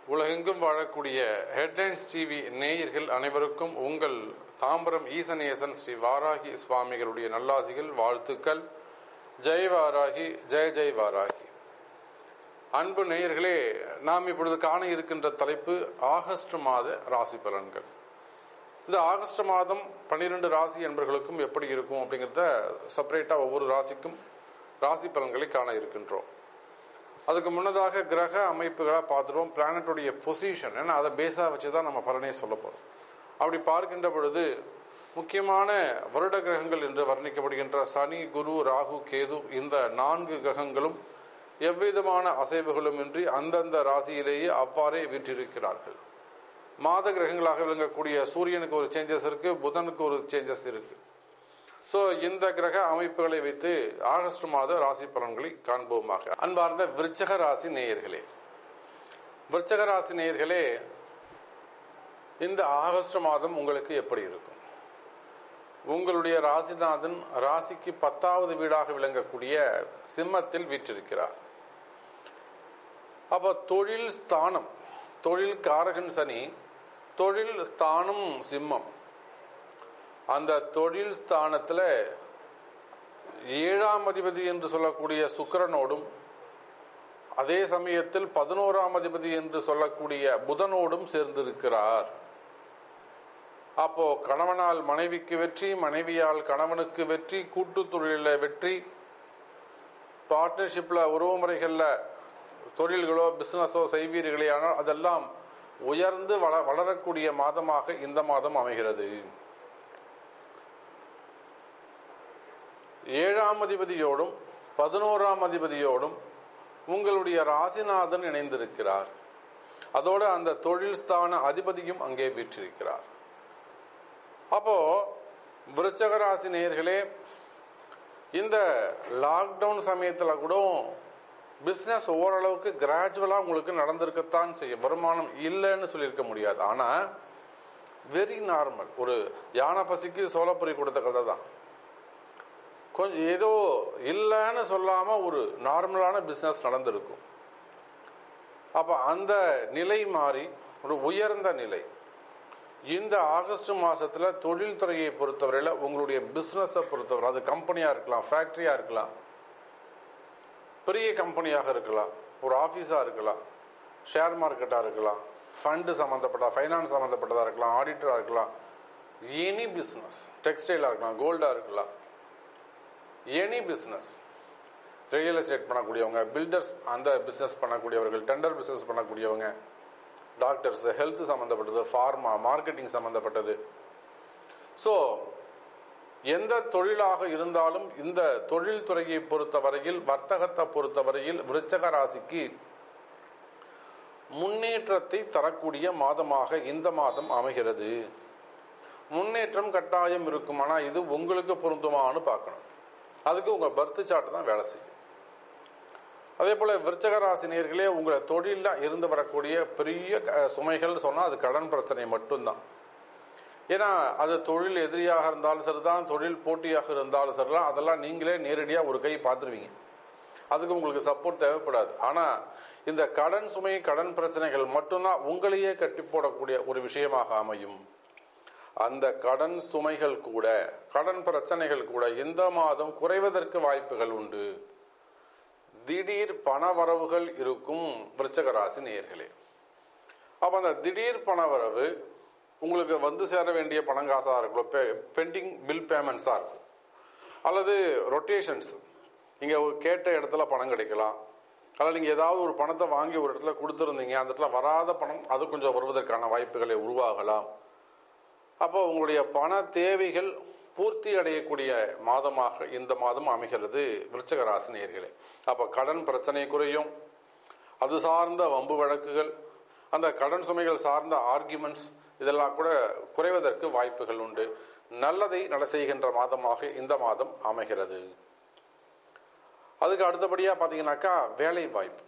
உலகெங்கும் வாழக்கூடிய headlines TV நேயர்கள் அனைவருக்கும் உங்கள் தாம்பரம் ஈசனேசன் ஸ்ரீ வாராகி சுவாமிகளுடைய நல்லாசிகள் வாழ்த்துக்கள் ஜெய் வாராகி ஜெய ஜெய் வாராகி அன்பு நேயர்களே நாம் இப்பொழுது காண இருக்கின்ற தலைப்பு ஆகஸ்ட் மாத ராசி பலன்கள் இந்த ஆகஸ்ட் மாதம் பன்னிரெண்டு ராசி என்பர்களுக்கும் எப்படி இருக்கும் அப்படிங்கிறத செப்பரேட்டா ஒவ்வொரு ராசிக்கும் ராசி பலன்களை காண இருக்கின்றோம் அதுக்கு முன்னதாக கிரக அமைப்புகளை பார்த்துருவோம் பிளானட்டுடைய பொசிஷன் ஏன்னா அதை பேஸாக வச்சு தான் நம்ம பலனே சொல்ல போகிறோம் அப்படி பார்க்கின்ற பொழுது முக்கியமான வருட கிரகங்கள் என்று வர்ணிக்கப்படுகின்ற சனி குரு ராகு கேது இந்த நான்கு கிரகங்களும் எவ்விதமான அசைவுகளும் இன்றி அந்தந்த ராசியிலேயே அவ்வாறே வீற்றிருக்கிறார்கள் மாத கிரகங்களாக விளங்கக்கூடிய சூரியனுக்கு ஒரு சேஞ்சஸ் இருக்கு புதனுக்கு ஒரு சேஞ்சஸ் இருக்கு ஸோ இந்த கிரக அமைப்புகளை வைத்து ஆகஸ்ட் மாத ராசி பலன்களை காண்போமாக அன்பார்ந்த விருச்சக ராசி நேயர்களே விருச்சக ராசி நேயர்களே இந்த ஆகஸ்ட் மாதம் உங்களுக்கு எப்படி இருக்கும் உங்களுடைய ராசிநாதன் ராசிக்கு பத்தாவது வீடாக விளங்கக்கூடிய சிம்மத்தில் வீற்றிருக்கிறார் அப்ப தொழில் ஸ்தானம் தொழில் காரகன் சனி தொழில் ஸ்தானம் சிம்மம் அந்த தொழில் ஸ்தானத்தில் ஏழாம் அதிபதி என்று சொல்லக்கூடிய சுக்கரனோடும் அதே சமயத்தில் பதினோராம் அதிபதி என்று சொல்லக்கூடிய புதனோடும் சேர்ந்திருக்கிறார் அப்போ கணவனால் மனைவிக்கு வெற்றி மனைவியால் கணவனுக்கு வெற்றி கூட்டு தொழில வெற்றி பார்ட்னர்ஷிப்ல உறவுமுறைகள்ல தொழில்களோ பிசினஸோ செய்வீர்களே ஆனால் அதெல்லாம் உயர்ந்து வள வளரக்கூடிய மாதமாக இந்த மாதம் அமைகிறது ஏழாம் அதிபதியோடும் பதினோராம் அதிபதியோடும் உங்களுடைய ராசிநாதன் இணைந்திருக்கிறார் அதோடு அந்த தொழில் ஸ்தான அதிபதியும் அங்கே வீற்றிருக்கிறார் அப்போ விருச்சக ராசி நேயர்களே இந்த லாக்டவுன் சமயத்தில் கூட பிஸ்னஸ் ஓரளவுக்கு கிராஜுவலாக உங்களுக்கு நடந்திருக்கத்தான் செய்யும் வருமானம் இல்லைன்னு சொல்லியிருக்க முடியாது ஆனால் வெரி நார்மல் ஒரு யானை பசிக்கு சோளப்பொறி கொடுத்த கதை தான் கொஞ்சம் ஏதோ இல்லைன்னு சொல்லாம ஒரு நார்மலான பிசினஸ் நடந்திருக்கும் அப்ப அந்த நிலை மாறி ஒரு உயர்ந்த நிலை இந்த ஆகஸ்ட் மாசத்துல தொழில்துறையை பொறுத்தவரையில உங்களுடைய பிசினஸை பொறுத்தவரை அது கம்பெனியா இருக்கலாம் ஃபேக்டரியா இருக்கலாம் பெரிய கம்பெனியாக இருக்கலாம் ஒரு ஆபீஸா இருக்கலாம் ஷேர் மார்க்கெட்டா இருக்கலாம் ஃபண்டு சம்பந்தப்பட்ட ஃபைனான்ஸ் சம்பந்தப்பட்டதா இருக்கலாம் ஆடிட்டரா இருக்கலாம் எனி பிசினஸ் டெக்ஸ்டைலா இருக்கலாம் கோல்டா இருக்கலாம் எனி பிஸ்னஸ் ரியல் எஸ்டேட் பண்ணக்கூடியவங்க பில்டர்ஸ் அந்த பிஸ்னஸ் பண்ணக்கூடியவர்கள் டெண்டர் பிஸ்னஸ் பண்ணக்கூடியவங்க டாக்டர்ஸ் ஹெல்த் சம்மந்தப்பட்டது ஃபார்மா மார்க்கெட்டிங் சம்மந்தப்பட்டது ஸோ எந்த தொழிலாக இருந்தாலும் இந்த தொழில் துறையை பொறுத்தவரையில் வர்த்தகத்தை பொறுத்தவரையில் விருச்சக ராசிக்கு முன்னேற்றத்தை தரக்கூடிய மாதமாக இந்த மாதம் அமைகிறது முன்னேற்றம் கட்டாயம் இருக்குமானா இது உங்களுக்கு பொருந்துமான்னு பார்க்கணும் அதுக்கு உங்க பர்த் சார்ட் தான் வேலை செய்யும் அதே போல விருச்சக ராசினியர்களே உங்களை தொழிலில் இருந்து வரக்கூடிய பெரிய சுமைகள் சொன்னால் அது கடன் பிரச்சனை மட்டும்தான் ஏன்னா அது தொழில் எதிரியாக இருந்தாலும் சரிதான் தொழில் போட்டியாக இருந்தாலும் சரிதான் அதெல்லாம் நீங்களே நேரடியாக ஒரு கை பார்த்துருவீங்க அதுக்கு உங்களுக்கு சப்போர்ட் தேவைப்படாது ஆனால் இந்த கடன் சுமை கடன் பிரச்சனைகள் மட்டும்தான் உங்களையே கட்டி போடக்கூடிய ஒரு விஷயமாக அமையும் அந்த கடன் சுமைகள் கூட கடன் பிரச்சனைகள் கூட இந்த மாதம் குறைவதற்கு வாய்ப்புகள் உண்டு திடீர் பண வரவுகள் இருக்கும் விருச்சக ராசி நேயர்களே அப்ப அந்த திடீர் பண வரவு உங்களுக்கு வந்து சேர வேண்டிய பணங்காசா இருக்கும் பெண்டிங் பில் பேமெண்ட்ஸா இருக்கும் அல்லது ரொட்டேஷன்ஸ் நீங்க கேட்ட இடத்துல பணம் கிடைக்கலாம் அல்லது நீங்க ஏதாவது ஒரு பணத்தை வாங்கி ஒரு இடத்துல கொடுத்துருந்தீங்க அந்த இடத்துல வராத பணம் அது கொஞ்சம் வருவதற்கான வாய்ப்புகளை உருவாகலாம் அப்போ உங்களுடைய பண தேவைகள் பூர்த்தி அடையக்கூடிய மாதமாக இந்த மாதம் அமைகிறது விருச்சக ராசி நேர்களே அப்ப கடன் பிரச்சனை குறையும் அது சார்ந்த வம்பு வழக்குகள் அந்த கடன் சுமைகள் சார்ந்த ஆர்குமெண்ட்ஸ் இதெல்லாம் கூட குறைவதற்கு வாய்ப்புகள் உண்டு நல்லதை நட செய்கின்ற மாதமாக இந்த மாதம் அமைகிறது அதுக்கு அடுத்தபடியா பாத்தீங்கன்னாக்கா வேலை வாய்ப்பு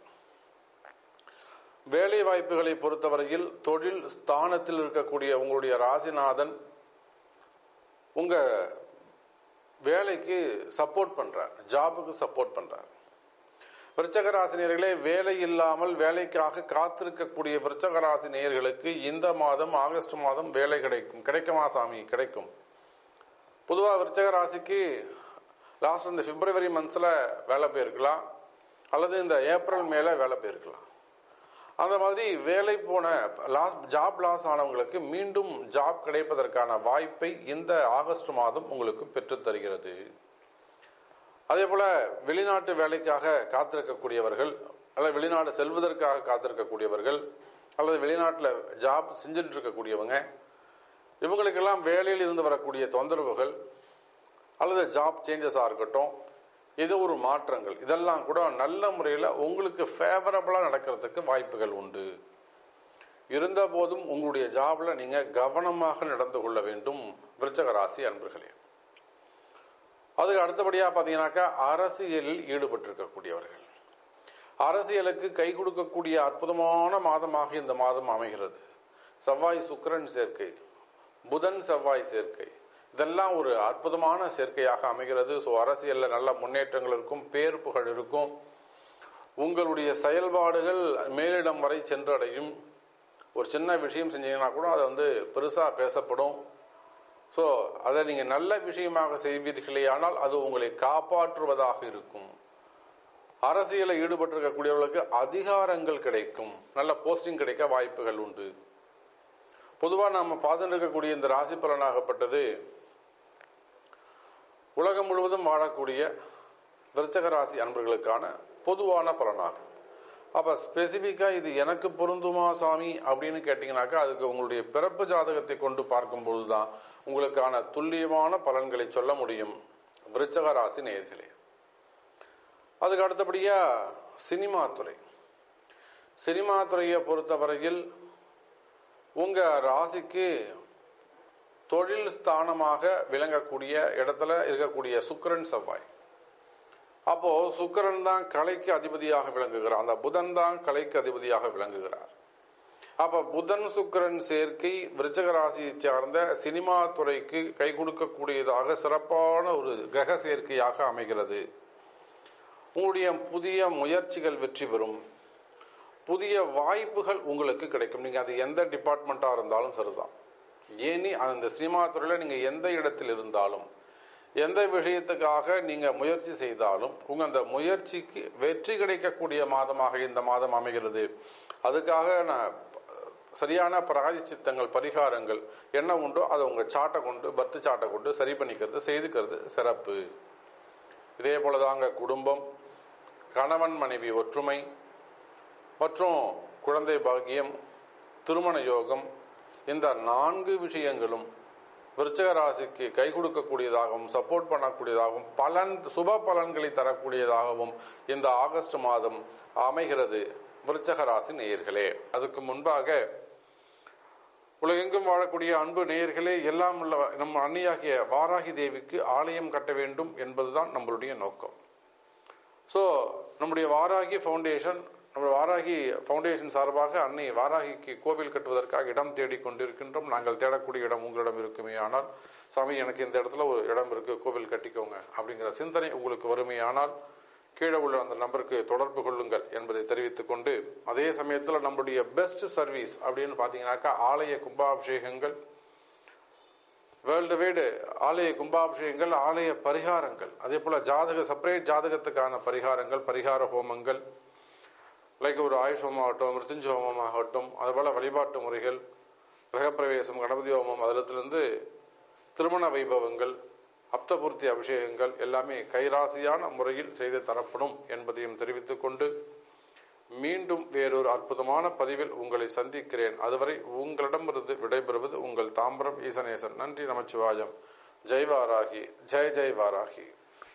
வேலை வாய்ப்புகளை பொறுத்தவரையில் தொழில் ஸ்தானத்தில் இருக்கக்கூடிய உங்களுடைய ராசிநாதன் உங்க வேலைக்கு சப்போர்ட் பண்றார் ஜாபுக்கு சப்போர்ட் பண்றார் விருச்சக ராசி நேயர்களே வேலை இல்லாமல் வேலைக்காக காத்திருக்கக்கூடிய விருச்சக ராசி நேயர்களுக்கு இந்த மாதம் ஆகஸ்ட் மாதம் வேலை கிடைக்கும் கிடைக்குமா சாமி கிடைக்கும் பொதுவாக விருச்சக ராசிக்கு லாஸ்ட் இந்த பிப்ரவரி மந்த்ஸில் வேலை போயிருக்கலாம் அல்லது இந்த ஏப்ரல் மேலே வேலை போயிருக்கலாம் அந்த மாதிரி வேலை போன லாஸ் ஜாப் லாஸ் ஆனவங்களுக்கு மீண்டும் ஜாப் கிடைப்பதற்கான வாய்ப்பை இந்த ஆகஸ்ட் மாதம் உங்களுக்கு பெற்றுத் தருகிறது அதே போல வெளிநாட்டு வேலைக்காக காத்திருக்கக்கூடியவர்கள் அல்லது வெளிநாடு செல்வதற்காக காத்திருக்கக்கூடியவர்கள் அல்லது வெளிநாட்டில் ஜாப் செஞ்சுட்டு இருக்கக்கூடியவங்க இவங்களுக்கெல்லாம் வேலையில் இருந்து வரக்கூடிய தொந்தரவுகள் அல்லது ஜாப் சேஞ்சஸாக இருக்கட்டும் இது ஒரு மாற்றங்கள் இதெல்லாம் கூட நல்ல முறையில் உங்களுக்கு ஃபேவரபிளாக நடக்கிறதுக்கு வாய்ப்புகள் உண்டு இருந்த போதும் உங்களுடைய ஜாப்ல நீங்க கவனமாக நடந்து கொள்ள வேண்டும் விருச்சக ராசி அன்பர்களே அதுக்கு அடுத்தபடியா பாத்தீங்கன்னாக்கா அரசியலில் ஈடுபட்டிருக்கக்கூடியவர்கள் அரசியலுக்கு கை கொடுக்கக்கூடிய அற்புதமான மாதமாக இந்த மாதம் அமைகிறது செவ்வாய் சுக்கிரன் சேர்க்கை புதன் செவ்வாய் சேர்க்கை இதெல்லாம் ஒரு அற்புதமான சேர்க்கையாக அமைகிறது ஸோ அரசியலில் நல்ல முன்னேற்றங்கள் இருக்கும் பேர் புகழ் இருக்கும் உங்களுடைய செயல்பாடுகள் மேலிடம் வரை சென்றடையும் ஒரு சின்ன விஷயம் செஞ்சீங்கன்னா கூட அது வந்து பெருசாக பேசப்படும் ஸோ அதை நீங்கள் நல்ல விஷயமாக செய்வீர்களே ஆனால் அது உங்களை காப்பாற்றுவதாக இருக்கும் அரசியலில் ஈடுபட்டிருக்கக்கூடியவர்களுக்கு அதிகாரங்கள் கிடைக்கும் நல்ல போஸ்டிங் கிடைக்க வாய்ப்புகள் உண்டு பொதுவாக நம்ம பார்த்துட்டு இருக்கக்கூடிய இந்த ராசி பலனாகப்பட்டது உலகம் முழுவதும் வாழக்கூடிய விருச்சக ராசி அன்பர்களுக்கான பொதுவான பலனாகும் அப்போ ஸ்பெசிஃபிக்காக இது எனக்கு பொருந்துமா சாமி அப்படின்னு கேட்டிங்கனாக்கா அதுக்கு உங்களுடைய பிறப்பு ஜாதகத்தை கொண்டு பார்க்கும்பொழுது தான் உங்களுக்கான துல்லியமான பலன்களை சொல்ல முடியும் விருச்சக ராசி நேர்களே அதுக்கு அடுத்தபடியா சினிமா துறை சினிமா துறையை பொறுத்தவரையில் உங்க ராசிக்கு தொழில் ஸ்தானமாக விளங்கக்கூடிய இடத்துல இருக்கக்கூடிய சுக்கிரன் செவ்வாய் அப்போ சுக்கிரன் தான் கலைக்கு அதிபதியாக விளங்குகிறார் அந்த புதன் தான் கலைக்கு அதிபதியாக விளங்குகிறார் அப்ப புதன் சுக்கிரன் சேர்க்கை விருச்சக ராசியை சார்ந்த சினிமா துறைக்கு கை கொடுக்கக்கூடியதாக சிறப்பான ஒரு கிரக சேர்க்கையாக அமைகிறது உங்களுடைய புதிய முயற்சிகள் வெற்றி பெறும் புதிய வாய்ப்புகள் உங்களுக்கு கிடைக்கும் நீங்க அது எந்த டிபார்ட்மெண்ட்டா இருந்தாலும் சரிதான் ஏனி அந்த சினிமா துறையில நீங்க எந்த இடத்தில் இருந்தாலும் எந்த விஷயத்துக்காக நீங்க முயற்சி செய்தாலும் உங்க அந்த முயற்சிக்கு வெற்றி கிடைக்கக்கூடிய மாதமாக இந்த மாதம் அமைகிறது அதுக்காக நான் சரியான பிராயச்சித்தங்கள் பரிகாரங்கள் என்ன உண்டோ அதை உங்க சாட்டை கொண்டு பர்த்து சாட்டை கொண்டு சரி பண்ணிக்கிறது செய்துக்கிறது சிறப்பு இதே போலதாங்க குடும்பம் கணவன் மனைவி ஒற்றுமை மற்றும் குழந்தை பாக்கியம் திருமண யோகம் இந்த நான்கு விஷயங்களும் விருச்சக ராசிக்கு கை கொடுக்கக்கூடியதாகவும் சப்போர்ட் பண்ணக்கூடியதாகவும் பலன் சுப பலன்களை தரக்கூடியதாகவும் இந்த ஆகஸ்ட் மாதம் அமைகிறது விருச்சக ராசி நேயர்களே அதுக்கு முன்பாக உலகெங்கும் வாழக்கூடிய அன்பு நேயர்களே எல்லாம் உள்ள நம் அன்னியாகிய வாராகி தேவிக்கு ஆலயம் கட்ட வேண்டும் என்பதுதான் நம்மளுடைய நோக்கம் ஸோ நம்முடைய வாராகி ஃபவுண்டேஷன் நம்ம வாராகி ஃபவுண்டேஷன் சார்பாக அன்னை வாராகிக்கு கோவில் கட்டுவதற்காக இடம் தேடிக் கொண்டிருக்கின்றோம் நாங்கள் தேடக்கூடிய இடம் உங்களிடம் இருக்குமே ஆனால் சாமி எனக்கு இந்த இடத்துல ஒரு இடம் இருக்கு கோவில் கட்டிக்கோங்க அப்படிங்கிற சிந்தனை உங்களுக்கு வருமையானால் கீழே உள்ள அந்த நம்பருக்கு தொடர்பு கொள்ளுங்கள் என்பதை தெரிவித்துக் கொண்டு அதே சமயத்தில் நம்முடைய பெஸ்ட் சர்வீஸ் அப்படின்னு பார்த்தீங்கன்னாக்கா ஆலய கும்பாபிஷேகங்கள் வேர்ல்டு வைடு ஆலய கும்பாபிஷேகங்கள் ஆலய பரிகாரங்கள் அதே போல ஜாதக செப்பரேட் ஜாதகத்துக்கான பரிகாரங்கள் பரிகார ஹோமங்கள் லைக் ஒரு ஆயுஷ் ஹோமம் ஆகட்டும் மிருத்துஞ்ச ஹோமம் ஆகட்டும் அதுபோல வழிபாட்டு முறைகள் கிரகப்பிரவேசம் கணபதி ஹோமம் அதிலிருந்து திருமண வைபவங்கள் அப்தபூர்த்தி அபிஷேகங்கள் எல்லாமே கைராசியான முறையில் செய்து தரப்படும் என்பதையும் தெரிவித்துக் கொண்டு மீண்டும் வேறொரு அற்புதமான பதிவில் உங்களை சந்திக்கிறேன் அதுவரை உங்களிடமிருந்து விடைபெறுவது உங்கள் தாம்பரம் ஈசனேசன் நன்றி நமச்சிவாயம் ஜெய் வாராகி ஜெய் ஜெய் வாராகி